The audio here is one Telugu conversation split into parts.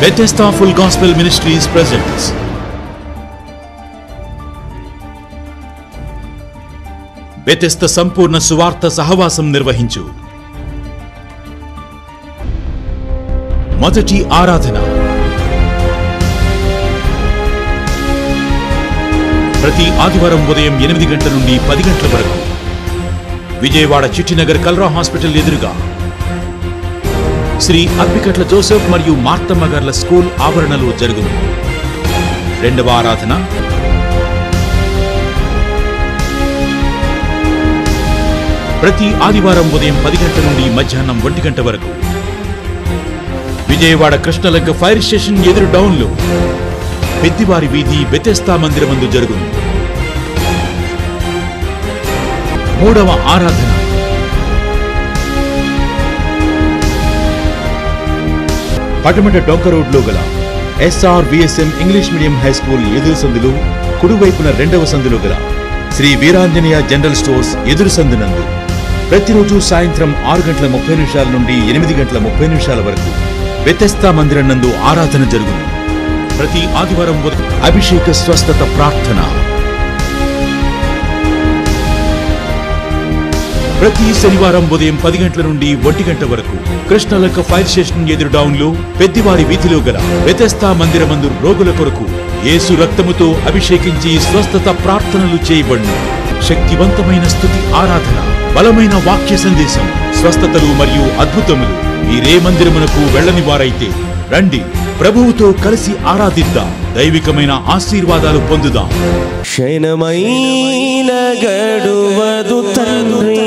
Bethesda Full Gospel Ministries presents Bethesda సంపూర్ణ సువార్త సహవాసం నిర్వహించు మొదటి ఆరాధన ప్రతి ఆదివారం ఉదయం ఎనిమిది గంటల నుండి పది గంటల వరకు విజయవాడ చిట్టినగర్ కల్రా హాస్పిటల్ ఎదురుగా శ్రీ అప్పికట్ల జోసెఫ్ మరియు మార్తమ్మ గార్ల స్కూల్ ఆవరణలో జరుగును రెండవ ఆరాధన ప్రతి ఆదివారం ఉదయం పది గంటల నుండి మధ్యాహ్నం ఒంటి గంట వరకు విజయవాడ కృష్ణలంక ఫైర్ స్టేషన్ ఎదురు డౌన్లో పెద్దివారి వీధి బెతెస్తా మందిరమందు జరుగును మూడవ ఆరాధన పటమట డొంక రోడ్లో గల SR VSM English medium high school ఎదురు సందులు కుడివైపున రెండవ సందులో గల శ్రీ వీరాంజనేయ జనరల్ స్టోర్స్ ఎదురు సందునందు ప్రతిరోజు సాయంత్రం ఆరు గంటల ముప్పై నిమిషాల నుండి ఎనిమిది గంటల ముప్పై నిమిషాల వరకు వ్యతస్థా మందిరం నందు ఆరాధన జరుగును ప్రతి ఆదివారం ఉదయం అభిషేక స్వస్థత ప్రార్థన ప్రతి శనివారం ఉదయం పది గంటల నుండి ఒంటి గంట వరకు కృష్ణలక్క ఫైర్ స్టేషన్ ఎదురు డౌన్లో పెద్దివారి వీధిలో గల వ్యతస్థా మందిరమందు రోగుల కొరకు యేసు రక్తముతో అభిషేకించి స్వస్థత ప్రార్థనలు చేయబడును శక్తివంతమైన స్థుతి ఆరాధన బలమైన వాక్య సందేశం స్వస్థతలు మరియు అద్భుతములు మీరే మందిరమునకు వెళ్ళని వారైతే రండి ప్రభువుతో కలిసి ఆరాధిద్దాం దైవికమైన ఆశీర్వాదాలు పొందుదాం క్షణమైన గడువదు తండ్రి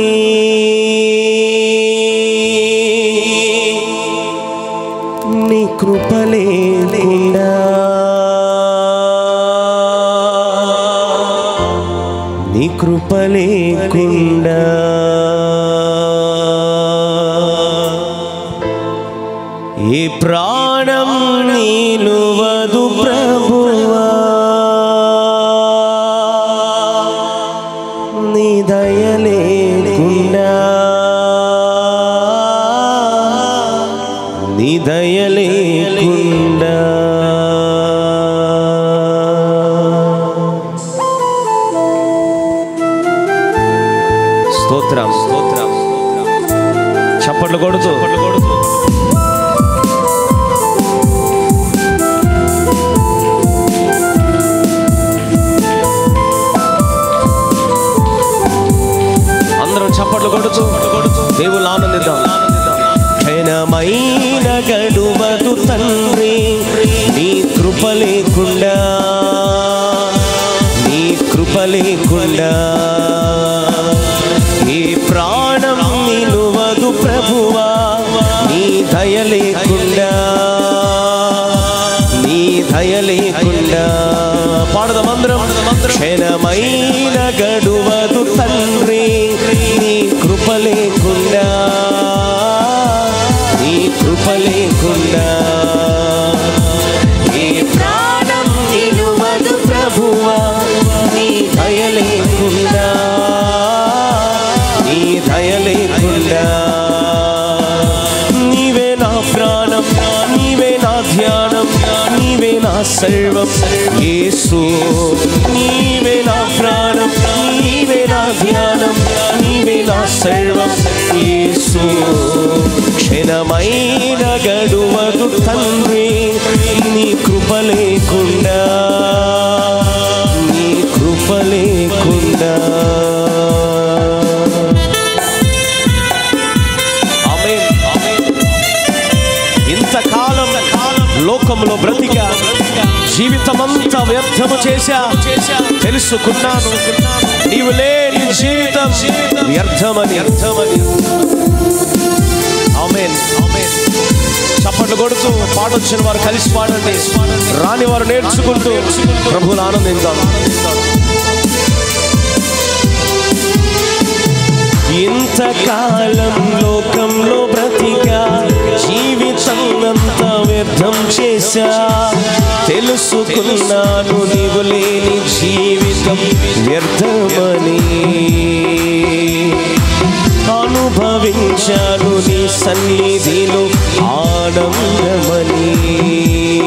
నీ కృపలేకుండా నీ కృపలేకుండా ఈ ప్రాణం నిలువదు ప్రభువా నీ దయలేకుండా నీ దయలేకుండా స్తోత్రం స్తోత్రం చప్పట్లు కొడుతూ కొడుతూ అందరం చప్పట్లు కొడుతూ దేవుళ్ళు ఆనందిద్దాం క్షణమైన గడువదు తండ్రి నీ కృప లేకుండా నీ కృప లేకుండా ఈ ప్రాణం నిలువదు ప్రభువా నీ దయ లేకుండా నీ దయ లేకుండా పాడదాం అందరం క్షణమైన గడువదు తండ్రి నీ కృప లేకుండా నీ కృప లేకుండా ఈ ప్రాణం నిలువదు ప్రభువా నీ దయ లేకుండా నీ దయ లేకుండా నీవే నా ప్రాణం నీవే నా ధ్యానం నీవే నా సర్వం యేసు నీవే నా ప్రాణం నీవే నా ధ్యానం నీవే నా సర్వం యేసు క్షణమైన గడువదు తండ్రి నీ కృప లేకుండా నీ కృప లేకుండా ఆమేన్ ఆమేన్ ఇంతకాలం లోకంలో బ్రతిక జీవితమంతా వ్యర్థము చేశా తెలుసుకున్నాను నీవు లేని జీవితం వ్యర్థమని అర్థమని ఆమేన్ ఆమేన్ చప్పట్లు కొడుతూ పాట వచ్చిన వారు కలిసి పాడండి రాని వారు నేర్చుకుంటూ ప్రభువులు ఆనందిందాం ఇంతకాలం లోకంలో బ్రతికా జీవితం అంతా వ్యర్థం చేశా తెలుసుకున్నాను నీవు లేని జీవితం వ్యర్థమని అనుభవించాను నీ సన్నిధిలో ఆనందమని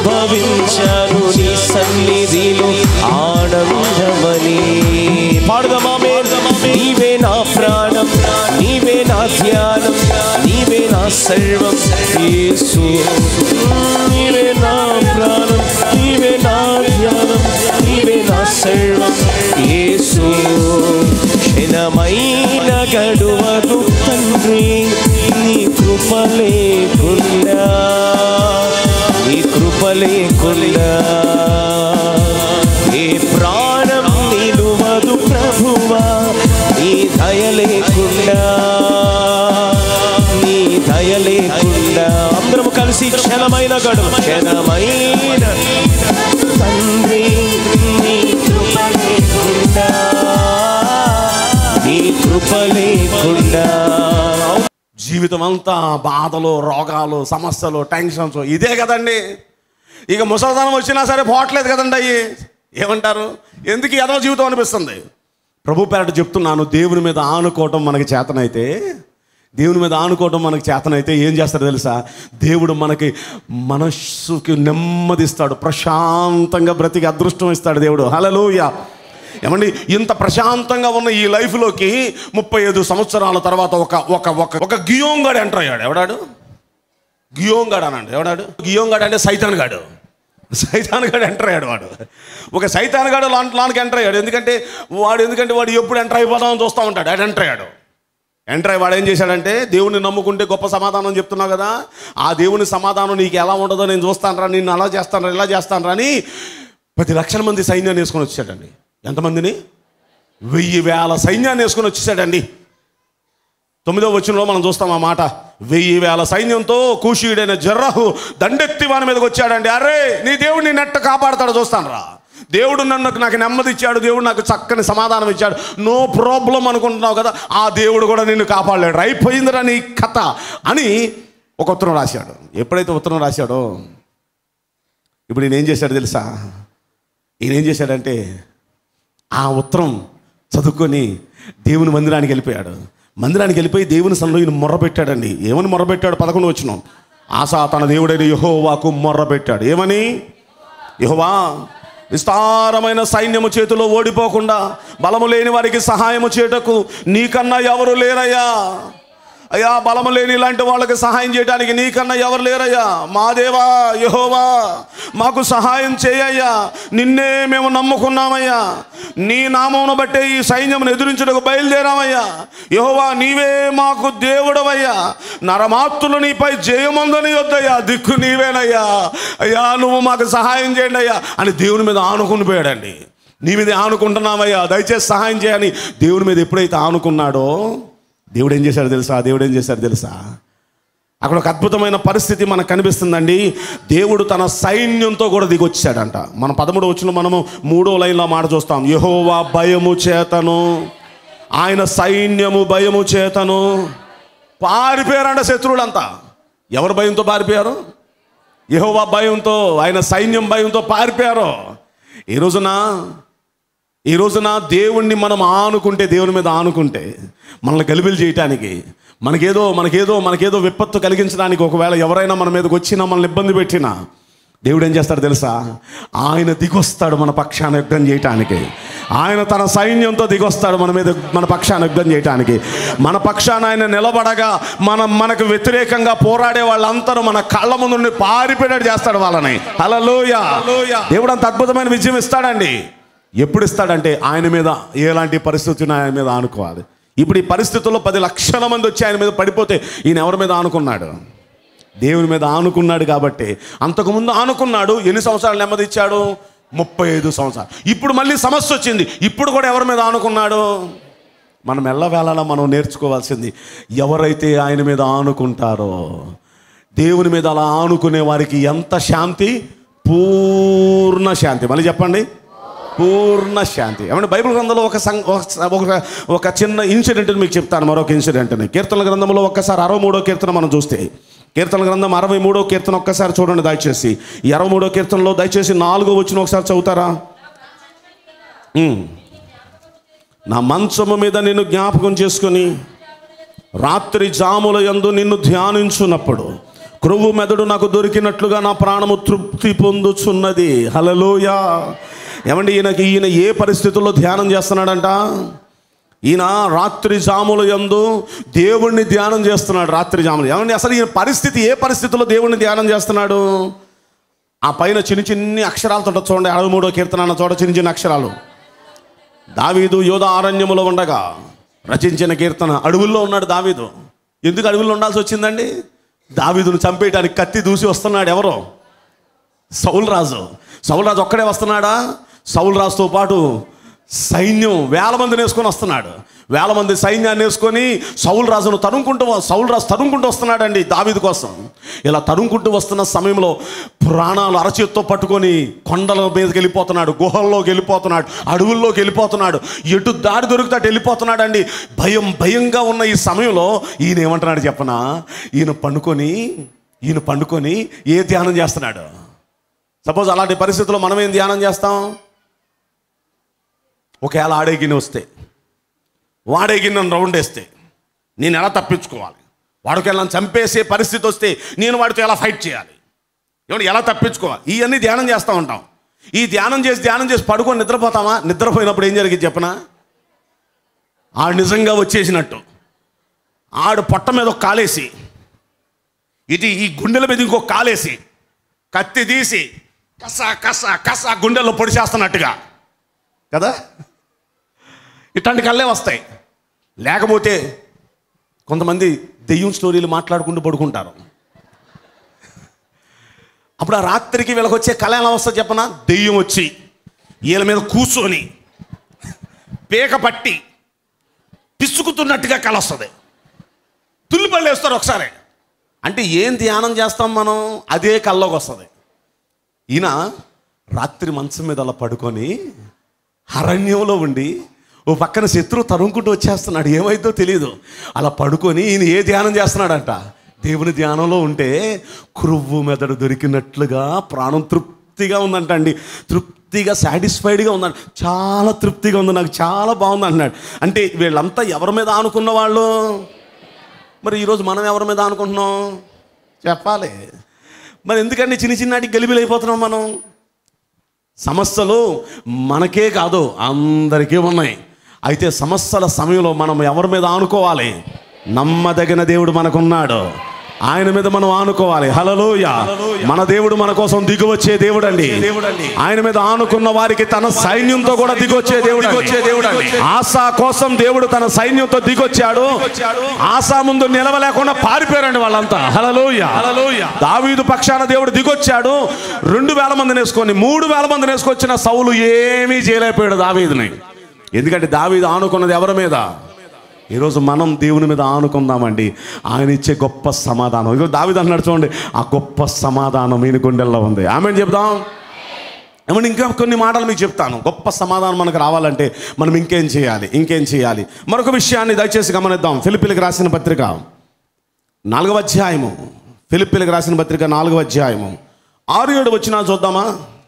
అనుభవించాను నీ సన్నిధిలో ఆనందమని పాడుదమా నీవే నా ప్రాణం నీవే నా ధ్యానం నీవే నా సర్వం యేసు నీవే నా ప్రాణం నీవే నా ధ్యానం నీవే నా సర్వం యేసు క్షణమైన గడువదు తండ్రి నీ కృప లేకుండా నీ కృప లేకుండా ఏ ప్రాణం నిలువదు ప్రభువా నీ దయ లేకుండా నీ దయ లేకుండా అందరం కలిసి క్షణమైన గడువు క్షణమైన తండ్రి నీ కృప లేకుండా నీ కృప లేకుండా జీవితం అంతా బాధలు రోగాలు సమస్యలు టెన్షన్స్ ఇదే కదండి ఇక ముసలితనం వచ్చినా సరే పోవట్లేదు కదండి అయ్యి ఏమంటారు ఎందుకు ఎదవ జీవితం అనిపిస్తుంది ప్రభు పేరట చెప్తున్నాను దేవుని మీద ఆనుకోవటం మనకి చేతనైతే దేవుని మీద ఆనుకోవటం మనకి చేతనైతే ఏం చేస్తాడు తెలుసా దేవుడు మనకి మనస్సుకి నెమ్మదిస్తాడు ప్రశాంతంగా బ్రతికి అదృష్టం ఇస్తాడు దేవుడు హలలోయ ఏమండి ఇంత ప్రశాంతంగా ఉన్న ఈ లైఫ్లోకి ముప్పై ఐదు సంవత్సరాల తర్వాత ఒక ఒక ఒక ఒక గియోంగాడు ఎంటర్ అయ్యాడు ఎవడాడు గియోంగాడు అనండి ఎవడాడు గియోంగాడు అంటే సైతాన్ గాడు సైతాన్ గాడు ఎంటర్ అయ్యాడు వాడు ఒక సైతాన్ గాడు లాంటి లాంటికి ఎంటర్ అయ్యాడు ఎందుకంటే వాడు ఎందుకంటే వాడు ఎప్పుడు ఎంటర్ అయిపోదామని చూస్తూ ఉంటాడు ఆయన ఎంటర్ అయ్యాడు ఎంటర్ అయ్యి వాడు ఏం చేశాడంటే దేవుని నమ్ముకుంటే గొప్ప సమాధానం చెప్తున్నావు కదా ఆ దేవుని సమాధానం నీకు ఎలా ఉండదో నేను చూస్తాను రా నిన్ను అలా చేస్తాను రా ఇలా చేస్తాను రా అని పది లక్షల మంది సైన్యాన్ని వేసుకొని వచ్చాడండి ఎంతమందిని వెయ్యి వేల సైన్యాన్ని వేసుకొని వచ్చేసాడండి తొమ్మిదో వచనంలో మనం చూస్తాం ఆ మాట వెయ్యి వేల సైన్యంతో కూషీయుడైన జర్రహు దండెత్తి వాని మీదకి వచ్చాడండి అరే నీ దేవుడిని నెట్ట కాపాడతాడు చూస్తాను రా దేవుడు నన్ను నాకు నెమ్మది ఇచ్చాడు దేవుడు నాకు చక్కని సమాధానం ఇచ్చాడు నో ప్రాబ్లం అనుకుంటున్నావు కదా ఆ దేవుడు కూడా నిన్ను కాపాడలేడు అయిపోయిందిరా నీ కథ అని ఒక ఉత్తరం రాశాడు ఎప్పుడైతే ఉత్తరం రాశాడో ఇప్పుడు ఈయన ఏం చేశాడు తెలుసా ఈయన ఏం చేశాడంటే ఆ ఉత్తరం చదువుకొని దేవుని మందిరానికి వెళ్ళిపోయాడు మందిరానికి వెళ్ళిపోయి దేవుని సన్నిలో ఈయన మొర్రపెట్టాడండి ఏమని మొర్రపెట్టాడు పదకొండు వచ్చిన ఆశా తన దేవుడైన యహోవాకు మొర్రపెట్టాడు ఏమని యహోవా విస్తారమైన సైన్యము చేతిలో ఓడిపోకుండా బలము లేని వారికి సహాయము చేయటకు నీకన్నా ఎవరు లేరయ్యా అయ్యా బలము లేని ఇలాంటి వాళ్ళకి సహాయం చేయడానికి నీకన్నా ఎవరు లేరయ్యా మా దేవా యహోవా మాకు సహాయం చేయయ్యా నిన్నే మేము నమ్ముకున్నామయ్యా నీ నామమును బట్టే ఈ సైన్యమును ఎదురించుటకు బయలుదేరామయ్యా యహోవా నీవే మాకు దేవుడవయ్యా నరమాత్రులు నీపై జయముందని వద్దయ్యా దిక్కు నీవేనయ్యా అయ్యా నువ్వు మాకు సహాయం చేయండి అయ్యా అని దేవుని మీద ఆనుకుని పోయాడండి నీ మీద ఆనుకుంటున్నామయ్యా దయచేసి సహాయం చేయని దేవుని మీద ఎప్పుడైతే ఆనుకున్నాడో దేవుడు ఏం చేశాడు తెలుసా దేవుడు ఏం చేశాడు తెలుసా అక్కడ ఒక అద్భుతమైన పరిస్థితి మనకు కనిపిస్తుందండి దేవుడు తన సైన్యంతో కూడా దిగొచ్చాడంట మన పదమూడు వచ్చిన మనము మూడో లైన్లో మాట చూస్తాం యహోవా భయము చేతను ఆయన సైన్యము భయము చేతను పారిపోయారంట శత్రువులంతా ఎవరు భయంతో పారిపోయారు యహోవా భయంతో ఆయన సైన్యం భయంతో పారిపోయారు ఈ రోజున ఈ రోజున దేవుణ్ణి మనం ఆనుకుంటే దేవుని మీద ఆనుకుంటే మనల్ని గలిబిలు చేయటానికి మనకేదో మనకేదో మనకేదో విపత్తు కలిగించడానికి ఒకవేళ ఎవరైనా మన మీదకి వచ్చినా మనల్ని ఇబ్బంది పెట్టినా దేవుడు ఏం చేస్తాడు తెలుసా ఆయన దిగొస్తాడు మన పక్షాన యుద్ధం చేయటానికి ఆయన తన సైన్యంతో దిగొస్తాడు మన మీద మన పక్షాన యుద్ధం చేయటానికి మన పక్షాన ఆయన నిలబడగా మన మనకు వ్యతిరేకంగా పోరాడే వాళ్ళందరూ మన కళ్ళ ముందు నుండి పారిపోయేటట్టు చేస్తాడు వాళ్ళని హల్లెలూయ దేవుడు అంత అద్భుతమైన విజయం ఇస్తాడండి ఎప్పుడు ఇస్తాడంటే ఆయన మీద ఎలాంటి పరిస్థితిని ఆయన మీద ఆనుకోవాలి ఇప్పుడు ఈ పరిస్థితుల్లో పది లక్షల మంది వచ్చి ఆయన మీద పడిపోతే ఈయన ఎవరి మీద ఆనుకున్నాడు దేవుని మీద ఆనుకున్నాడు కాబట్టి అంతకుముందు ఆనుకున్నాడు ఎన్ని సంవత్సరాలు నెమ్మది ఇచ్చాడు ముప్పై ఐదు సంవత్సరాలు ఇప్పుడు మళ్ళీ సమస్య వచ్చింది ఇప్పుడు కూడా ఎవరి మీద ఆనుకున్నాడు మనం ఎల్లవేళలా మనం నేర్చుకోవాల్సింది ఎవరైతే ఆయన మీద ఆనుకుంటారో దేవుని మీద అలా ఆనుకునే వారికి ఎంత శాంతి పూర్ణ శాంతి మళ్ళీ చెప్పండి పూర్ణ శాంతి ఏమంటే బైబిల్ గ్రంథంలో ఒక సం ఒక- ఒక ఒక చిన్న ఇన్సిడెంట్ మీకు చెప్తాను మరొక ఇన్సిడెంట్ని కీర్తన గ్రంథంలో ఒక్కసారి అరవై మూడో కీర్తన మనం చూస్తే కీర్తన గ్రంథం అరవై మూడో కీర్తన ఒక్కసారి చూడండి దయచేసి ఈ అరవై మూడో కీర్తనలో దయచేసి నాలుగో వచ్చిన ఒకసారి చదువుతారా ఉమ్. నా మంచము మీద నిన్ను జ్ఞాపకం చేసుకొని రాత్రి జాముల యందు నిన్ను ధ్యానించున్నప్పుడు క్రొవ్వు మెదడు నాకు దొరికినట్లుగా నా ప్రాణము తృప్తి పొందుచున్నది హలలోయ ఏమండి ఈయనకి ఈయన ఏ పరిస్థితుల్లో ధ్యానం చేస్తున్నాడంట ఈయన రాత్రి జాముల యందు దేవుణ్ణి ధ్యానం చేస్తున్నాడు రాత్రి జాములు ఏమండి అసలు ఈయన పరిస్థితి ఏ పరిస్థితుల్లో దేవుణ్ణి ధ్యానం చేస్తున్నాడు ఆ పైన చిన్న చిన్ని అక్షరాలతో ఉంటుంది చూడండి అరవై మూడో కీర్తన అన్న చోట చిన్న చిన్న అక్షరాలు దావీదు యోధ ఆరణ్యములో ఉండగా రచించిన కీర్తన అడవుల్లో ఉన్నాడు దావీదు ఎందుకు అడవుల్లో ఉండాల్సి వచ్చిందండి దావీదును చంపేయడానికి కత్తి దూసి వస్తున్నాడు ఎవరో సౌల్ రాజు సౌల్ రాజు ఒక్కడే వస్తున్నాడా సౌల్ రాజుతో పాటు సైన్యం వేల మందిని వేసుకొని వస్తున్నాడు వేల మంది సైన్యాన్ని వేసుకొని సౌల్ రాజును తరుముకుంటూ సౌల్ రాజు తరుముకుంటూ వస్తున్నాడండి దావీదు కోసం ఇలా తరుముకుంటూ వస్తున్న సమయంలో ప్రాణాలు అరచేత్తో పట్టుకొని కొండల మీదకి వెళ్ళిపోతున్నాడు గుహల్లోకి వెళ్ళిపోతున్నాడు అడవుల్లోకి వెళ్ళిపోతున్నాడు ఎటు దారి దొరికితే అటు వెళ్ళిపోతున్నాడండి భయం భయంగా ఉన్న ఈ సమయంలో ఈయన ఏమంటున్నాడు చెప్పనా ఈయన పండుకొని ఈయన పండుకొని ఏ ధ్యానం చేస్తున్నాడు సపోజ్ అలాంటి పరిస్థితుల్లో మనం ఏం ధ్యానం చేస్తాం ఒకవేళ ఆడే గిన్నె వస్తే వాడే గిన్నెను రౌండ్ వేస్తే నేను ఎలా తప్పించుకోవాలి వాడికి ఎలా చంపేసే పరిస్థితి వస్తే నేను వాడితో ఎలా ఫైట్ చేయాలి ఏమంటే ఎలా తప్పించుకోవాలి ఇవన్నీ ధ్యానం చేస్తూ ఉంటాం ఈ ధ్యానం చేసి ధ్యానం చేసి పడుకొని నిద్రపోతామా నిద్రపోయినప్పుడు ఏం జరిగింది చెప్పనా ఆడు నిజంగా వచ్చేసినట్టు ఆడు పొట్ట మీద ఒక కాలేసి ఇది ఈ గుండెల మీద ఇంకో కాలేసి కత్తి తీసి కస కస కస గుండెల్లో పొడిచేస్తున్నట్టుగా కదా ఇట్లాంటి కళ్ళే వస్తాయి లేకపోతే కొంతమంది దెయ్యం స్టోరీలు మాట్లాడుకుంటూ పడుకుంటారు అప్పుడు ఆ రాత్రికి వీళ్ళకి వచ్చే కళ ఎలా వస్తుంది చెప్పనా దెయ్యం వచ్చి వీళ్ళ మీద కూర్చొని పేక పట్టి పిసుకుతున్నట్టుగా కళ వస్తుంది తుల్లిపళ్ళు వేస్తారు ఒకసారి అంటే ఏం ధ్యానం చేస్తాం మనం అదే కల్లోకి వస్తుంది ఈయన రాత్రి మంచం మీద అలా పడుకొని అరణ్యంలో ఉండి ఓ పక్కన శత్రువు తరుముకుంటూ వచ్చేస్తున్నాడు ఏమైందో తెలియదు అలా పడుకొని ఈయన ఏ ధ్యానం చేస్తున్నాడంట దేవుని ధ్యానంలో ఉంటే క్రువ్వు మెదడు దొరికినట్లుగా ప్రాణం తృప్తిగా ఉందంట అండి తృప్తిగా సాటిస్ఫైడ్గా ఉందంట చాలా తృప్తిగా ఉంది నాకు చాలా బాగుంది అన్నాడు అంటే వీళ్ళంతా ఎవరి మీద ఆనుకున్న వాళ్ళు మరి ఈరోజు మనం ఎవరి మీద అనుకుంటున్నాం చెప్పాలి మరి ఎందుకంటే చిన్న చిన్నటికి గలిబిలు అయిపోతున్నాం మనం సమస్యలు మనకే కాదు అందరికీ ఉన్నాయి అయితే సమస్యల సమయంలో మనం ఎవరి మీద ఆనుకోవాలి నమ్మదగిన దేవుడు మనకున్నాడు ఆయన మీద మనం ఆనుకోవాలి హలలోయ మన దేవుడు మన కోసం దిగువచ్చే దేవుడు అండి ఆయన మీద ఆనుకున్న వారికి తన సైన్యంతో కూడా దిగొచ్చే దేవుడు వచ్చే దేవుడు ఆశా కోసం దేవుడు తన సైన్యంతో దిగొచ్చాడు ఆశా ముందు నిలవలేకుండా పారిపోయారండి వాళ్ళంతా హలలోయ హలలోయ దావీదు పక్షాన దేవుడు దిగొచ్చాడు రెండు వేల మందిని వేసుకొని మూడు వేల మందిని వేసుకొచ్చిన సౌలు ఏమీ చేయలేకపోయాడు దావీదుని ఎందుకంటే దావీదు ఆనుకున్నది ఎవరి మీద ఈరోజు మనం దేవుని మీద ఆనుకుందామండి ఆయన ఇచ్చే గొప్ప సమాధానం ఇగో దావిది అన్నాడు చూడండి ఆ గొప్ప సమాధానం ఈయన గుండెల్లో ఉంది ఆమె చెప్దాం ఏమన్నా ఇంకా కొన్ని మాటలు మీకు చెప్తాను గొప్ప సమాధానం మనకు రావాలంటే మనం ఇంకేం చేయాలి ఇంకేం చేయాలి మరొక విషయాన్ని దయచేసి గమనిద్దాం ఫిలిపిలకు రాసిన పత్రిక నాలుగవ అధ్యాయము ఫిలిపిలకు రాసిన పత్రిక నాలుగవ అధ్యాయము ఆరు ఏడు వచ్చినా చూద్దామా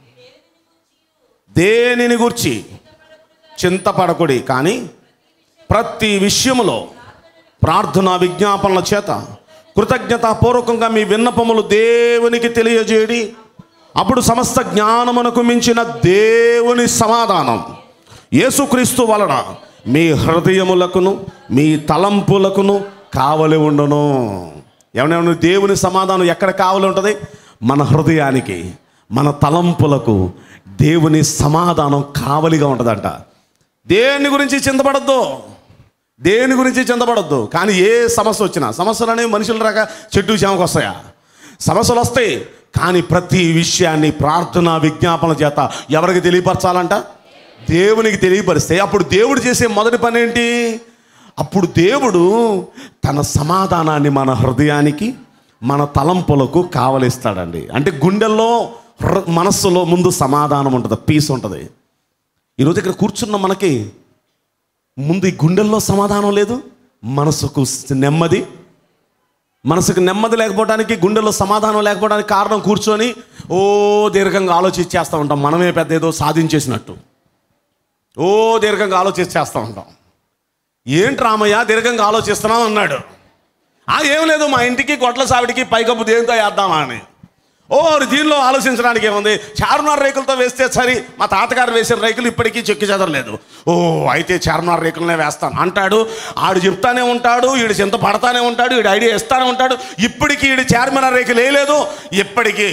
దేనిని గూర్చి చింతపడకుడి కానీ ప్రతి విషయములో ప్రార్థన విజ్ఞాపనల చేత కృతజ్ఞతాపూర్వకంగా మీ విన్నపములు దేవునికి తెలియజేయడి అప్పుడు సమస్త జ్ఞానమునకు మించిన దేవుని సమాధానం యేసుక్రీస్తు వలన మీ హృదయములకును మీ తలంపులకును కావలి ఉండును ఏమన్నా దేవుని సమాధానం ఎక్కడ కావలి ఉంటుంది మన హృదయానికి మన తలంపులకు దేవుని సమాధానం కావలిగా ఉంటుందంట దేని గురించి చింతపడద్దు దేని గురించి చింతపడద్దు కానీ ఏ సమస్య వచ్చినా సమస్యలు అనేవి మనుషుల రక చెట్టు చేమకు వస్తాయా సమస్యలు వస్తాయి కానీ ప్రతి విషయాన్ని ప్రార్థన విజ్ఞాపన చేత ఎవరికి తెలియపరచాలంట దేవునికి తెలియపరిస్తే అప్పుడు దేవుడు చేసే మొదటి పని ఏంటి అప్పుడు దేవుడు తన సమాధానాన్ని మన హృదయానికి మన తలంపులకు కావలిస్తాడండి అంటే గుండెల్లో హృ- మనస్సులో ముందు సమాధానం ఉంటుంది పీస్ ఉంటుంది ఈరోజు ఇక్కడ కూర్చున్న మనకి ముందు ఈ గుండెల్లో సమాధానం లేదు మనసుకు నెమ్మది మనసుకు నెమ్మది లేకపోవడానికి గుండెల్లో సమాధానం లేకపోవడానికి కారణం కూర్చొని ఓ దీర్ఘంగా ఆలోచించేస్తూ ఉంటాం మనమే పెద్ద ఏదో సాధించేసినట్టు ఓ దీర్ఘంగా ఆలోచించేస్తూ ఉంటాం ఏంటి రామయ్య దీర్ఘంగా ఆలోచిస్తున్నాం అన్నాడు ఆ ఏం లేదు మా ఇంటికి గొడ్ల సావిడికి పైకప్పు దేంతో వేద్దామా అని ఓ దీనిలో ఆలోచించడానికి ఏముంది చారునార్ రేకులతో వేస్తే సరి మా తాతగారు వేసిన రేకులు ఇప్పటికీ చెక్కి చెదరలేదు ఓ అయితే చారునార్ రేకులనే వేస్తాను అంటాడు ఆడు చెప్తానే ఉంటాడు ఈడు చింత పడతానే ఉంటాడు ఈడు ఐడియా ఇస్తానే ఉంటాడు ఇప్పటికీ ఈడు చార్మినార్ రేకులు వేయలేదు ఇప్పటికీ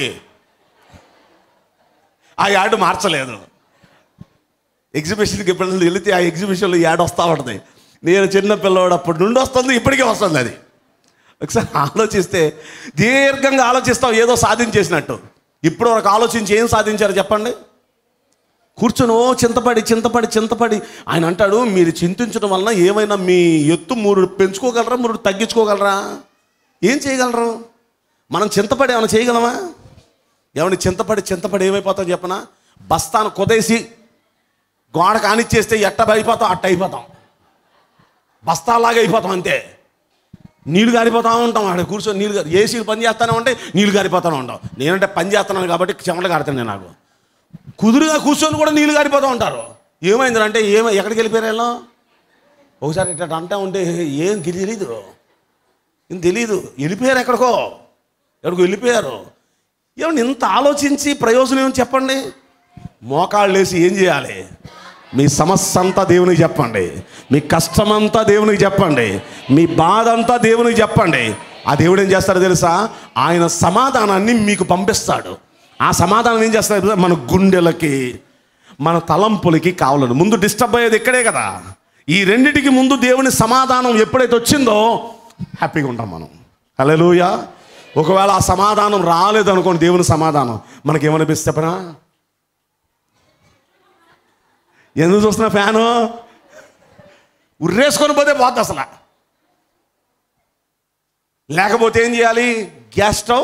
ఆ యాడ్ మార్చలేదు ఎగ్జిబిషన్కి ఎప్పుడైనా వెళితే ఆ ఎగ్జిబిషన్లో యాడ్ వస్తూ ఉంటుంది నేను చిన్న పిల్లవాడు అప్పటి నుండి వస్తుంది ఇప్పటికే వస్తుంది అది ఒకసారి ఆలోచిస్తే దీర్ఘంగా ఆలోచిస్తాం ఏదో సాధించేసినట్టు ఇప్పుడు వరకు ఆలోచించి ఏం సాధించారు చెప్పండి కూర్చొని ఓ చింతపడి చింతపడి చింతపడి ఆయన అంటాడు మీరు చింతించడం వలన ఏమైనా మీ ఎత్తు మూడు పెంచుకోగలరా మూడు తగ్గించుకోగలరా ఏం చేయగలరు మనం చింతపడి ఏమైనా చేయగలమా ఏమైనా చింతపడి చింతపడి ఏమైపోతాం చెప్పనా బస్తాను కొదేసి గోడ కానిచ్చేస్తే ఎట్ట అయిపోతాం అట్ట అయిపోతాం బస్తాలాగా అయిపోతాం అంతే నీళ్ళు గారిపోతా ఉంటాం ఆడ కూర్చొని నీళ్ళు గారి ఏసీలు పని చేస్తానే ఉంటే నీళ్ళు గారిపోతానే ఉంటాం నేనంటే పని చేస్తున్నాను కాబట్టి చెమట కారుతాను నాకు కుదురుగా కూర్చొని కూడా నీళ్ళు గారిపోతూ ఉంటారు ఏమైంది అంటే ఏమై ఎక్కడికి వెళ్ళిపోయారు వీళ్ళు? ఒకసారి ఇట్లా అంటా ఉంటే ఏం తెలియదు ఏం తెలియదు వెళ్ళిపోయారు ఎక్కడికో ఎక్కడికో వెళ్ళిపోయారు ఏమన్నా ఇంత ఆలోచించి ప్రయోజనం ఏమని చెప్పండి మోకాళ్ళు వేసి ఏం చేయాలి మీ సమస్య అంతా దేవునికి చెప్పండి మీ కష్టమంతా దేవునికి చెప్పండి మీ బాధ అంతా దేవునికి చెప్పండి ఆ దేవుడు ఏం చేస్తాడో తెలుసా ఆయన సమాధానాన్ని మీకు పంపిస్తాడు ఆ సమాధానం ఏం చేస్తాడు తెలుసా? మన గుండెలకి మన తలంపులకి కావాలని ముందు డిస్టర్బ్ అయ్యేది ఇక్కడే కదా ఈ రెండిటికి ముందు దేవుని సమాధానం ఎప్పుడైతే వచ్చిందో హ్యాపీగా ఉంటాం మనం హలోయ ఒకవేళ ఆ సమాధానం రాలేదనుకోండి దేవుని సమాధానం మనకేమనిపిస్తే చెప్పనా ఎందుకు చూస్తున్నా ఫ్యాను ఉర్రేసుకొని పోతే పోద్ది అసలు లేకపోతే ఏం చేయాలి గ్యాస్ స్టవ్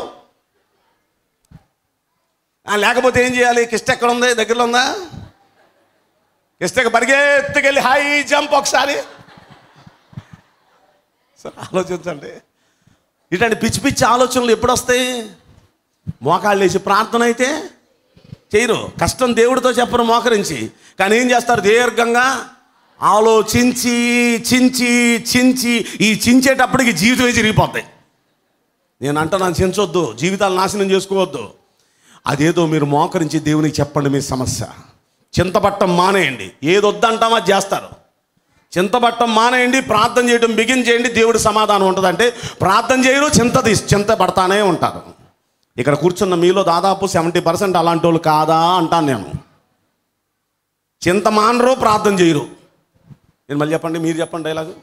ఆ, లేకపోతే ఏం చేయాలి కిష్ట ఎక్కడ ఉంది దగ్గరలో ఉందా కిష్టకి పరిగెత్తుకెళ్ళి హై జంప్ ఒకసారి సరే ఆలోచించండి ఇట్లాంటి పిచ్చి పిచ్చి ఆలోచనలు ఎప్పుడు వస్తాయి మోకాళ్ళు వేసి ప్రార్థన అయితే చేయరు కష్టం దేవుడితో చెప్పరు మోకరించి కానీ ఏం చేస్తారు దీర్ఘంగా ఆలోచించి చించి చించి ఈ చించేటప్పటికి జీవితమే చిరిగిపోతాయి నేను అంటున్నాను చించొద్దు జీవితాలు నాశనం చేసుకోవద్దు అదేదో మీరు మోకరించి దేవునికి చెప్పండి మీ సమస్య చింతపట్టం మానేయండి ఏది వద్దంటామో అది చేస్తారు చింతపట్టం మానేయండి ప్రార్థన చేయడం బిగిన్ చేయండి దేవుడి సమాధానం ఉంటుందంటే ప్రార్థన చేయరు చింత తీసి చింత పడతానే ఉంటారు ఇక్కడ కూర్చున్న మీలో దాదాపు సెవెంటీ పర్సెంట్ అలాంటి వాళ్ళు కాదా అంటాను నేను చింత మానరు ప్రార్థన చేయరు నేను మళ్ళీ చెప్పండి మీరు చెప్పండి డైలాగు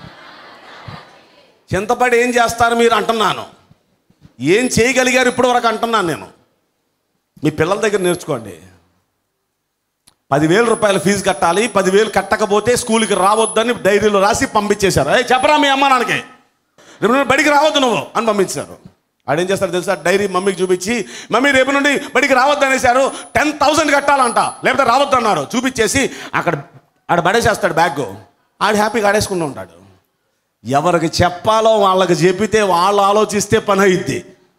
చింతపడి ఏం చేస్తారు మీరు అంటున్నాను ఏం చేయగలిగారు ఇప్పటి వరకు అంటున్నాను నేను మీ పిల్లల దగ్గర నేర్చుకోండి పదివేల రూపాయల ఫీజు కట్టాలి పదివేలు కట్టకపోతే స్కూల్కి రావద్దని డైరీలో రాసి పంపించేశారు ఏ చెప్పరా మీ అమ్మ నాన్నకి రేపు నుండి బడికి రావద్దు నువ్వు అని పంపించారు ఆడేం చేస్తారు తెలుసా డైరీ మమ్మీకి చూపించి మమ్మీ రేపు నుండి బడికి రావద్దు అనేసారు టెన్ థౌసండ్ కట్టాలంట లేకపోతే రావద్దు అన్నారు చూపించేసి అక్కడ ఆడ పడేసేస్తాడు బ్యాగ్ ఆడు హ్యాపీగా ఆడేసుకుంటూ ఉంటాడు ఎవరికి చెప్పాలో వాళ్ళకి చెప్పితే వాళ్ళు ఆలోచిస్తే పని అయింది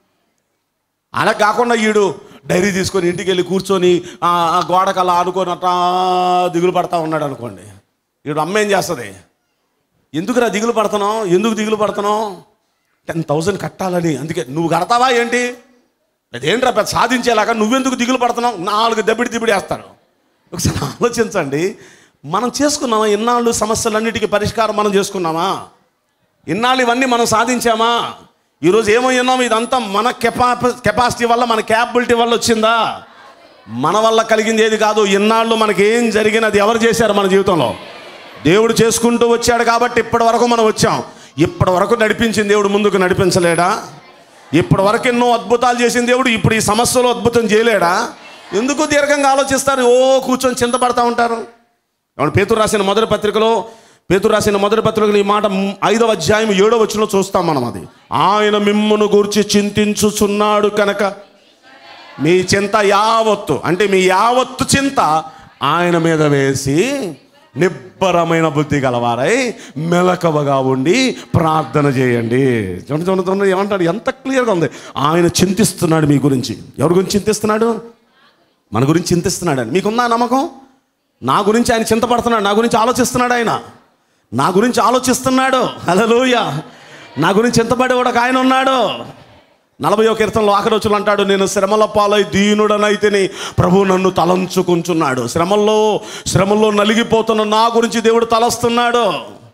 అలా కాకుండా ఈడు డైరీ తీసుకొని ఇంటికి వెళ్ళి కూర్చొని ఆ ఆ గోడకు అలా ఆడుకొని అట్లా దిగులు పడతా ఉన్నాడు అనుకోండి ఈడు అమ్మ ఏం చేస్తుంది ఎందుకురా దిగులు పడుతున్నావు ఎందుకు దిగులు పడుతున్నావు టెన్ థౌజండ్ కట్టాలని అందుకే నువ్వు కడతావా ఏంటి అదేంట్రా పెద్ద సాధించేలాగా నువ్వెందుకు దిగులు పడుతున్నావు నాలుగు దెబ్బడి దిబ్బడి వేస్తారు ఒకసారి ఆలోచించండి మనం చేసుకున్నామా ఇన్నాళ్ళు సమస్యలన్నిటికీ పరిష్కారం మనం చేసుకున్నామా ఇన్నాళ్ళు ఇవన్నీ మనం సాధించామా ఈరోజు ఏమై ఉన్నాం ఇదంతా మన కెపా కెపాసిటీ వల్ల మన క్యాపబిలిటీ వల్ల వచ్చిందా మన వల్ల కలిగింది ఏది కాదు ఇన్నాళ్ళు మనకి ఏం జరిగినది ఎవరు చేశారు మన జీవితంలో దేవుడు చేసుకుంటూ వచ్చాడు కాబట్టి ఇప్పటి వరకు మనం వచ్చాం ఇప్పటి వరకు నడిపించిన దేవుడు ముందుకు నడిపించలేడా ఇప్పటి వరకు ఎన్నో అద్భుతాలు చేసిన దేవుడు ఇప్పుడు ఈ సమస్యలో అద్భుతం చేయలేడా ఎందుకు దీర్ఘంగా ఆలోచిస్తారు ఓ కూర్చొని చింతపడతా ఉంటారు ఏమన్నా పేతురు రాసిన మొదటి పత్రికలో పేతురు రాసిన మొదటి పత్రికలో ఈ మాట మ్- ఐదవ అధ్యాయం ఏడవ వచ్చిన చూస్తాం మనం అది ఆయన మిమ్మును గూర్చి చింతించుచున్నాడు కనుక మీ చింత యావత్తు అంటే మీ యావత్తు చింత ఆయన మీద వేసి నిబ్బరమైన బుద్ధి గలవారై మెలకవగా ఉండి ప్రార్థన చేయండి చూడండి చూడండి చూడండి ఏమంటాడు ఎంత క్లియర్గా ఉంది ఆయన చింతిస్తున్నాడు మీ గురించి ఎవరి గురించి చింతిస్తున్నాడు మన గురించి చింతిస్తున్నాడు అని మీకుందా నమ్మకం నా గురించి ఆయన చింతపడుతున్నాడు నా గురించి ఆలోచిస్తున్నాడు ఆయన నా గురించి ఆలోచిస్తున్నాడు హలోయ నా గురించి చింతపడేవాడు ఒక ఆయన ఉన్నాడు నలభై ఒక కీర్తనలో ఆఖరి వచ్చులు అంటాడు నేను శ్రమల పాలై దీనుడనైతేనే ప్రభు నన్ను తలంచుకుంటున్నాడు శ్రమల్లో శ్రమల్లో నలిగిపోతున్న నా గురించి దేవుడు తలస్తున్నాడు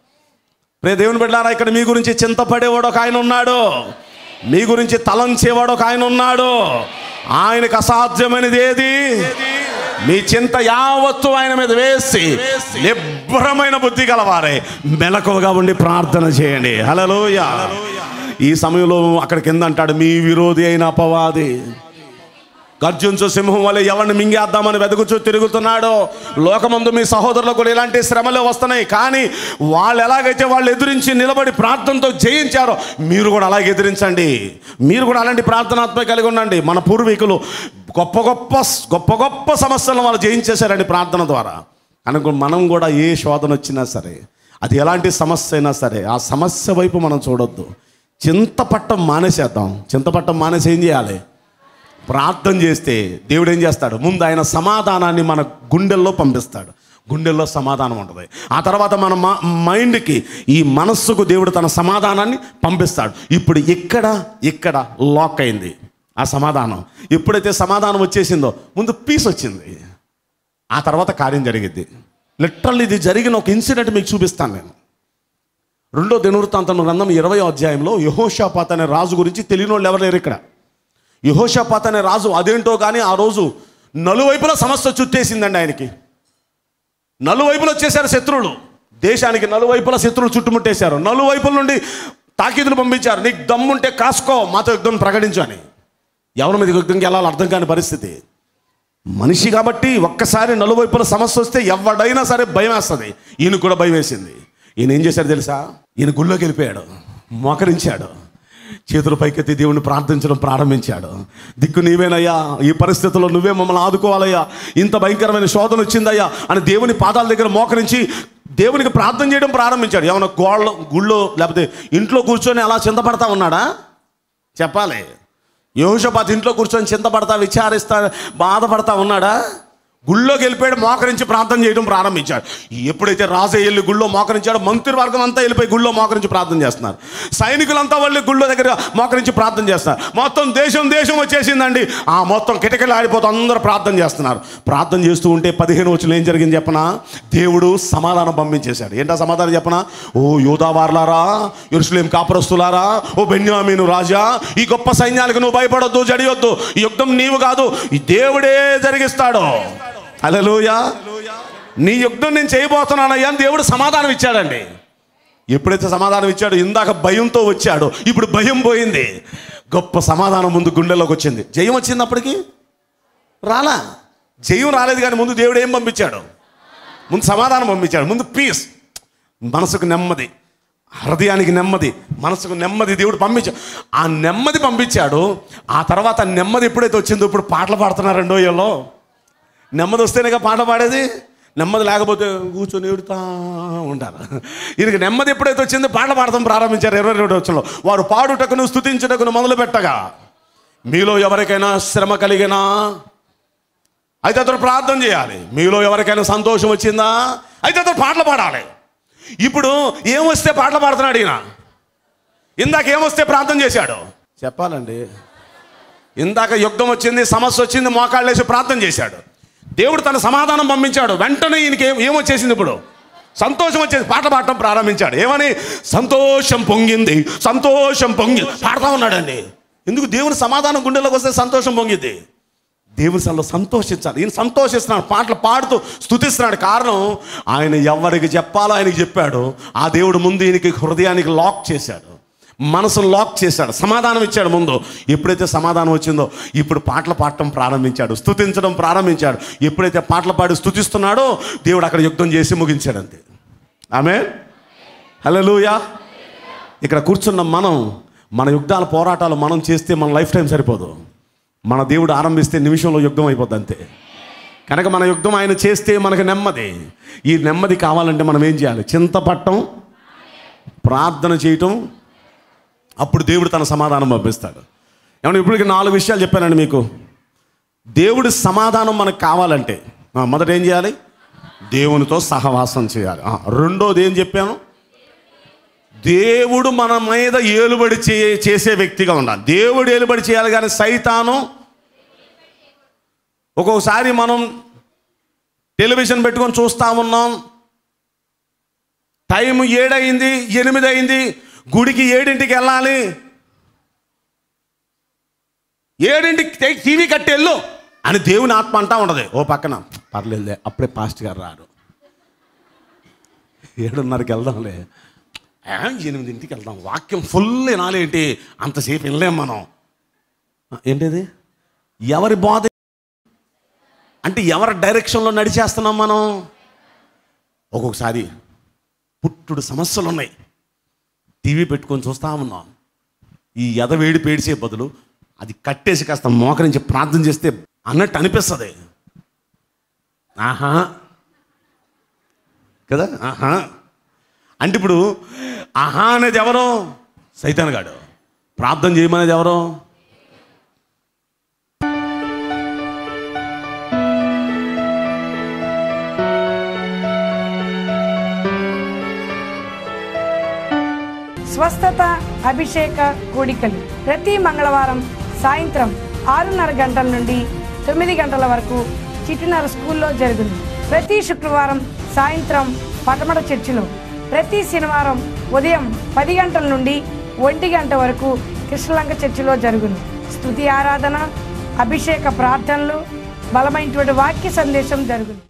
రే దేవుని బిడ్డారా ఇక్కడ మీ గురించి చింతపడేవాడు ఒక ఆయన ఉన్నాడు మీ గురించి తలంచేవాడు ఒక ఆయన ఉన్నాడు ఆయనకు అసాధ్యమైనది ఏది మీ చింత యావత్తు ఆయన మీద వేసి నిబ్బరమైన బుద్ధి గలవారే మెలకువగా ఉండి ప్రార్థన చేయండి హలోయ ఈ సమయంలో అక్కడ కింద అంటాడు మీ విరోధి అయిన అపవాది గర్జుంచు సింహం వల్ల ఎవరిని మింగేద్దామని వెతుకుచూ తిరుగుతున్నాడో లోకమందు మీ సహోదరులకు కూడా ఇలాంటి శ్రమలు వస్తున్నాయి కానీ వాళ్ళు ఎలాగైతే వాళ్ళు ఎదిరించి నిలబడి ప్రార్థనతో జయించారో మీరు కూడా అలాగే ఎదిరించండి మీరు కూడా అలాంటి ప్రార్థనాత్మక కలిగి ఉండండి మన పూర్వీకులు గొప్ప గొప్ప గొప్ప గొప్ప సమస్యలను వాళ్ళు జయించేశారండి ప్రార్థన ద్వారా కనుక మనం కూడా ఏ శోధన వచ్చినా సరే అది ఎలాంటి సమస్య అయినా సరే ఆ సమస్య వైపు మనం చూడొద్దు చింతపట్టం మానేసేద్దాం చింతపట్టం మానేసి ఏం చేయాలి ప్రార్థన చేస్తే దేవుడు ఏం చేస్తాడు ముందు ఆయన సమాధానాన్ని మన గుండెల్లో పంపిస్తాడు గుండెల్లో సమాధానం ఉంటుంది ఆ తర్వాత మన మ- మైండ్కి ఈ మనస్సుకు దేవుడు తన సమాధానాన్ని పంపిస్తాడు ఇప్పుడు ఇక్కడ ఇక్కడ లాక్ అయింది ఆ సమాధానం ఎప్పుడైతే సమాధానం వచ్చేసిందో ముందు పీస్ వచ్చింది ఆ తర్వాత కార్యం జరిగింది లిటరల్ ఇది జరిగిన ఒక ఇన్సిడెంట్ మీకు చూపిస్తాను నేను రెండో దినవృత్తాంతం గ్రంథం ఇరవై అధ్యాయంలో యహోషాపాత్ అనే రాజు గురించి తెలియని వాళ్ళు ఎవరు లేరు ఇక్కడ యహోషపాత్ అనే రాజు అదేంటో కానీ ఆ రోజు నలువైపుల సమస్య చుట్టేసిందండి ఆయనకి నలువైపులు వచ్చేసారు శత్రువులు దేశానికి నలువైపుల శత్రువులు చుట్టుముట్టేశారు నలువైపుల నుండి తాకీదులు పంపించారు నీకు దమ్ముంటే కాసుకో మాతో యుద్ధం ప్రకటించు అని ఎవరి మీద యుద్ధంకి వెళ్ళాలో అర్థం కాని పరిస్థితి మనిషి కాబట్టి ఒక్కసారి నలువైపుల సమస్య వస్తే ఎవడైనా సరే భయం వేస్తుంది ఈయన కూడా భయం వేసింది ఈయన ఏం చేశాడు తెలుసా ఈయన గుళ్ళోకి వెళ్ళిపోయాడు మోకరించాడు చేతులు పైకెత్తి దేవుని ప్రార్థించడం ప్రారంభించాడు దిక్కు నీవేనయ్యా ఈ పరిస్థితుల్లో నువ్వే మమ్మల్ని ఆదుకోవాలయ్యా ఇంత భయంకరమైన శోధన వచ్చిందయ్యా అని దేవుని పాదాల దగ్గర మోకరించి దేవునికి ప్రార్థన చేయడం ప్రారంభించాడు ఏమైనా గోళ్ళ గుళ్ళో లేకపోతే ఇంట్లో కూర్చొని అలా చింతపడతా ఉన్నాడా చెప్పాలి యోషపాత్ ఇంట్లో కూర్చొని చింతపడతా విచారిస్తా బాధపడతా ఉన్నాడా గుళ్ళోకి వెళ్ళిపోయాడు మోకరించి ప్రార్థన చేయడం ప్రారంభించాడు ఎప్పుడైతే రాజే వెళ్ళి గుళ్ళో మోకరించాడో మంత్రివర్గం అంతా వెళ్ళిపోయి గుళ్ళో మోకరించి ప్రార్థన చేస్తున్నారు సైనికులంతా వెళ్ళి గుళ్ళో దగ్గర మోకరించి ప్రార్థన చేస్తున్నారు మొత్తం దేశం దేశం వచ్చేసిందండి ఆ మొత్తం కిటకిలు ఆడిపోతూ అందరూ ప్రార్థన చేస్తున్నారు ప్రార్థన చేస్తూ ఉంటే పదిహేను వచ్చిన ఏం జరిగింది చెప్పనా దేవుడు సమాధానం పంపించేశాడు ఏంటా సమాధానం చెప్పనా ఓ యోధావార్లారా ఎరుసలేం కాపురస్తులారా ఓ బెన్యామీను రాజా ఈ గొప్ప సైన్యాలకు నువ్వు భయపడొద్దు జడియొద్దు ఈ యుద్ధం నీవు కాదు ఈ దేవుడే జరిగిస్తాడు అలలోయ నీ యుద్ధం నేను చేయబోతున్నానయ్యా అని దేవుడు సమాధానం ఇచ్చాడండి ఎప్పుడైతే సమాధానం ఇచ్చాడో ఇందాక భయంతో వచ్చాడో ఇప్పుడు భయం పోయింది గొప్ప సమాధానం ముందు గుండెలోకి వచ్చింది జయం వచ్చింది అప్పటికి రాలా జయం రాలేదు కానీ ముందు దేవుడు ఏం పంపించాడు ముందు సమాధానం పంపించాడు ముందు పీస్ మనసుకు నెమ్మది హృదయానికి నెమ్మది మనసుకు నెమ్మది దేవుడు పంపించాడు ఆ నెమ్మది పంపించాడు ఆ తర్వాత నెమ్మది ఎప్పుడైతే వచ్చిందో ఇప్పుడు పాటలు పాడుతున్నారండో వీళ్ళు నెమ్మది వస్తేనేగా పాట పాడేది నెమ్మది లేకపోతే కూర్చొని ఏడుతా ఉంటారు ఈయనకి నెమ్మది ఎప్పుడైతే వచ్చిందో పాటలు పాడతాం ప్రారంభించారు ఇరవై రెండు వచ్చంలో వారు పాడుటకును స్థుతించుటకును మొదలు పెట్టగా మీలో ఎవరికైనా శ్రమ కలిగినా అయితే అతడు ప్రార్థన చేయాలి మీలో ఎవరికైనా సంతోషం వచ్చిందా అయితే అతడు పాటలు పాడాలి ఇప్పుడు ఏమొస్తే పాటలు పాడుతున్నాడు ఈయన ఇందాక ఏమొస్తే ప్రార్థన చేశాడు చెప్పాలండి ఇందాక యుద్ధం వచ్చింది సమస్య వచ్చింది మోకాళ్ళు వేసి ప్రార్థన చేశాడు దేవుడు తన సమాధానం పంపించాడు వెంటనే ఈయనకి ఏం ఏమొచ్చేసింది ఇప్పుడు సంతోషం వచ్చేసి పాట పాడటం ప్రారంభించాడు ఏమని సంతోషం పొంగింది సంతోషం పొంగి పాడుతూ ఉన్నాడండి ఎందుకు దేవుని సమాధానం గుండెలోకి వస్తే సంతోషం పొంగిద్ది దేవుని సన్నిలో సంతోషించాలి ఈయన సంతోషిస్తున్నాడు పాటలు పాడుతూ స్తుతిస్తున్నాడు కారణం ఆయన ఎవరికి చెప్పాలో ఆయనకి చెప్పాడు ఆ దేవుడు ముందు ఈయనకి హృదయానికి లాక్ చేశాడు మనసును లాక్ చేశాడు సమాధానం ఇచ్చాడు ముందు ఎప్పుడైతే సమాధానం వచ్చిందో ఇప్పుడు పాటలు పాడటం ప్రారంభించాడు స్తుతించడం ప్రారంభించాడు ఎప్పుడైతే పాటలు పాడి స్తుతిస్తున్నాడో దేవుడు అక్కడ యుద్ధం చేసి ముగించాడు అంతే ఆమె హలో ఇక్కడ కూర్చున్న మనం మన యుద్ధాల పోరాటాలు మనం చేస్తే మన లైఫ్ టైం సరిపోదు మన దేవుడు ఆరంభిస్తే నిమిషంలో యుద్ధం అయిపోద్ది అంతే కనుక మన యుద్ధం ఆయన చేస్తే మనకు నెమ్మది ఈ నెమ్మది కావాలంటే మనం ఏం చేయాలి చింతపట్టం ప్రార్థన చేయటం అప్పుడు దేవుడు తన సమాధానం పంపిస్తాడు ఏమన్నా ఇప్పటికి నాలుగు విషయాలు చెప్పానండి మీకు దేవుడి సమాధానం మనకు కావాలంటే ఆ, మొదట ఏం చేయాలి దేవునితో సహవాసం చేయాలి ఆ, రెండోది ఏం చెప్పాను దేవుడు మన మీద ఏలుబడి చే చేసే వ్యక్తిగా ఉండాలి దేవుడు ఏలుబడి చేయాలి కానీ సైతాను ఒక్కొక్కసారి మనం టెలివిజన్ పెట్టుకొని చూస్తూ ఉన్నాం టైం ఏడయింది ఎనిమిది అయింది గుడికి ఏడింటికి వెళ్ళాలి ఏడింటికి తే- టీవీ కట్టెళ్ళు అని దేవుని ఆత్మ అంటా ఉండదు ఓ పక్కన పర్లేదులే అప్పుడే పాస్ట్ గారు రారు ఏడున్నరకి వెళ్దాంలే ఆ, ఎనిమిదింటికి వెళ్దాం వాక్యం ఫుల్ వినాలి ఏంటి అంతసేపు వినలేం మనం ఆ, ఏంటిది ఎవరి బోధ అంటే ఎవరి డైరెక్షన్లో నడిచేస్తున్నాం మనం ఒక్కొక్కసారి పుట్టుడు సమస్యలు ఉన్నాయి టీవీ పెట్టుకొని చూస్తా ఉన్నాం ఈ ఎదవేడి పేడిసే బదులు అది కట్టేసి కాస్త మోకరించి ప్రార్థన చేస్తే అన్నట్టు అనిపిస్తుంది ఆహా కదా ఆహా అంటే ఇప్పుడు ఆహా అనేది ఎవరు సైతాన్ గాడు ప్రార్థన చేయమనేది ఎవరు స్వస్థత అభిషేక కూడికలు ప్రతి మంగళవారం సాయంత్రం ఆరున్నర గంటల నుండి తొమ్మిది గంటల వరకు చిటినర స్కూల్లో జరుగును ప్రతి శుక్రవారం సాయంత్రం పటమట చర్చిలో ప్రతి శనివారం ఉదయం పది గంటల నుండి ఒంటి గంట వరకు కృష్ణలంక చర్చిలో జరుగును స్తుతి ఆరాధన అభిషేక ప్రార్థనలు బలమైనటువంటి వాక్య సందేశం జరుగును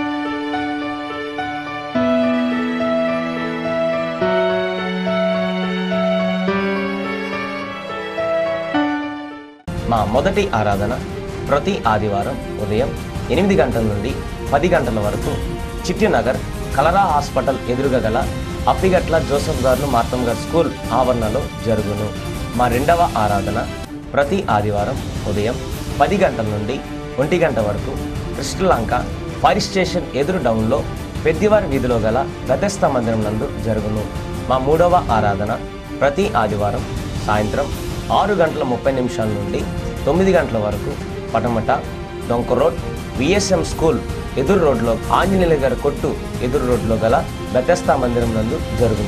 మా మొదటి ఆరాధన ప్రతి ఆదివారం ఉదయం ఎనిమిది గంటల నుండి పది గంటల వరకు చిట్టినగర్ కలరా హాస్పిటల్ ఎదురుగా గల అప్పిగట్ల జోసఫ్ గారు మార్తం గారు స్కూల్ ఆవరణలో జరుగును మా రెండవ ఆరాధన ప్రతి ఆదివారం ఉదయం పది గంటల నుండి ఒంటి గంట వరకు కృష్ణలంక ఫైర్ స్టేషన్ ఎదురు డౌన్లో పెద్దివారి వీధిలో గల గతస్థ మందిరం నందు జరుగును మా మూడవ ఆరాధన ప్రతి ఆదివారం సాయంత్రం ఆరు గంటల ముప్పై నిమిషాల నుండి తొమ్మిది గంటల వరకు పటమట డొంక రోడ్ విఎస్ఎం స్కూల్ ఎదురు రోడ్లో ఆంజనేయుల గారి కొట్టు ఎదురు రోడ్లో గల బెతస్తా మందిరం నందు జరుగును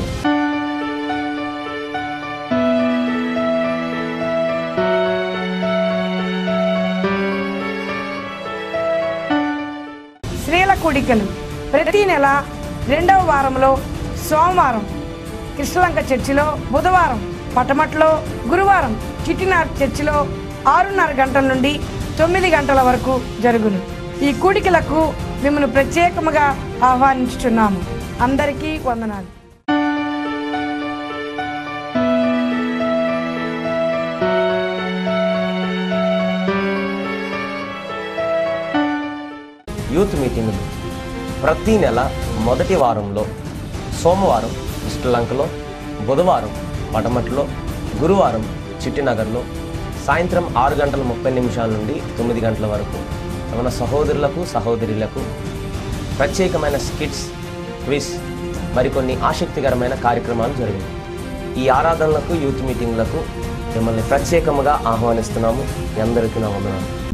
స్త్రీల కూడికలు ప్రతి నెల రెండవ వారంలో సోమవారం కృష్ణలంక చర్చిలో బుధవారం పటమట్లో గురువారం చిట్టినార్ చర్చిలో ఆరున్నర గంటల నుండి తొమ్మిది గంటల వరకు జరుగును ఈ కూడికలకు మిమ్మల్ని ప్రత్యేకముగా ఆహ్వానించుచున్నాము అందరికీ వందనాలు యూత్ మీటింగులు ప్రతి నెల మొదటి వారంలో సోమవారం శ్రీలంకలో బుధవారం పటమట్లో గురువారం చిట్టినగర్లో సాయంత్రం ఆరు గంటల ముప్పై నిమిషాల నుండి తొమ్మిది గంటల వరకు మన సహోదరులకు సహోదరులకు ప్రత్యేకమైన స్కిట్స్ క్విజ్ మరికొన్ని ఆసక్తికరమైన కార్యక్రమాలు జరిగాయి ఈ ఆరాధనలకు యూత్ మీటింగ్లకు మిమ్మల్ని ప్రత్యేకముగా ఆహ్వానిస్తున్నాము మీ అందరికీ నా వందనాలు